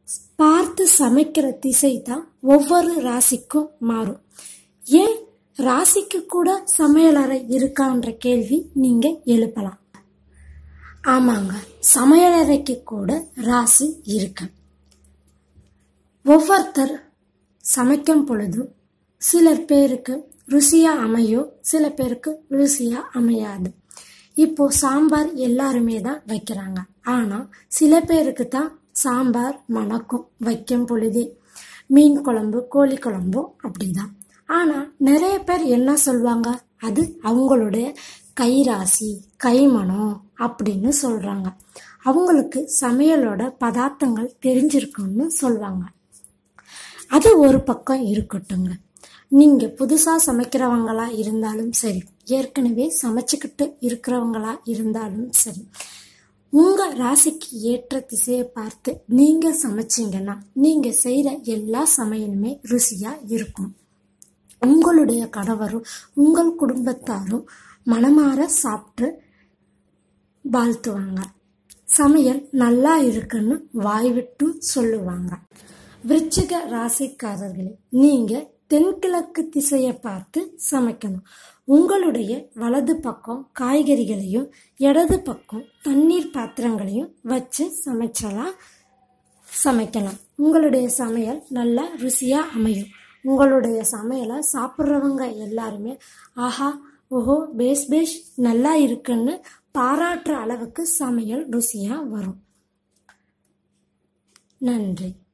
பார்த்து சமைக்கிற திசை தான் ஒவ்வொரு ராசிக்கும் மாறும் ஏன் ராசிக்கு கூட சமையலறை இருக்கான்ற கேள்வி நீங்க எழுப்பலாம் ஆமாங்க சமையலறைக்கு கூட ராசி இருக்கு ஒவ்வொருத்தர் சமைக்கும் பொழுதும் சிலர் பேருக்கு ருசியா அமையும் சில பேருக்கு ருசியா அமையாது இப்போ சாம்பார் எல்லாருமே தான் வைக்கிறாங்க ஆனா சில பேருக்கு தான் சாம்பார் மணக்கும் வைக்கும் பொழுதே மீன் குழம்பு கோழி குழம்பும் அப்படிதான் ஆனா நிறைய பேர் என்ன சொல்லுவாங்க அது அவங்களுடைய கைராசி கைமணம் அப்படின்னு சொல்றாங்க அவங்களுக்கு சமையலோட பதார்த்தங்கள் தெரிஞ்சிருக்கும்னு சொல்லுவாங்க அது ஒரு பக்கம் இருக்கட்டுங்க நீங்க புதுசா சமைக்கிறவங்களா இருந்தாலும் சரி ஏற்கனவே சமைச்சுக்கிட்டு இருக்கிறவங்களா இருந்தாலும் சரி உங்க ராசிக்கு ஏற்ற திசையை பார்த்து நீங்க சமைச்சீங்கன்னா நீங்க செய்யற எல்லா சமையலுமே ருசியா இருக்கும் உங்களுடைய கணவரும் உங்கள் குடும்பத்தாரும் மனமாற சாப்பிட்டு வாழ்த்துவாங்க சமையல் நல்லா இருக்குன்னு வாய் விட்டு சொல்லுவாங்க விருச்சிக ராசிக்காரர்களே நீங்க தென்கிழக்கு திசையை பார்த்து சமைக்கணும் உங்களுடைய வலது பக்கம் காய்கறிகளையும் இடது பக்கம் தண்ணீர் பாத்திரங்களையும் வச்சு சமைச்சலாம் சமைக்கலாம் உங்களுடைய சமையல் நல்லா ருசியா அமையும் உங்களுடைய சமையலை சாப்பிட்றவங்க எல்லாருமே ஆஹா ஓஹோ பேஸ் பேஸ் நல்லா இருக்குன்னு பாராட்டுற அளவுக்கு சமையல் ருசியா வரும் நன்றி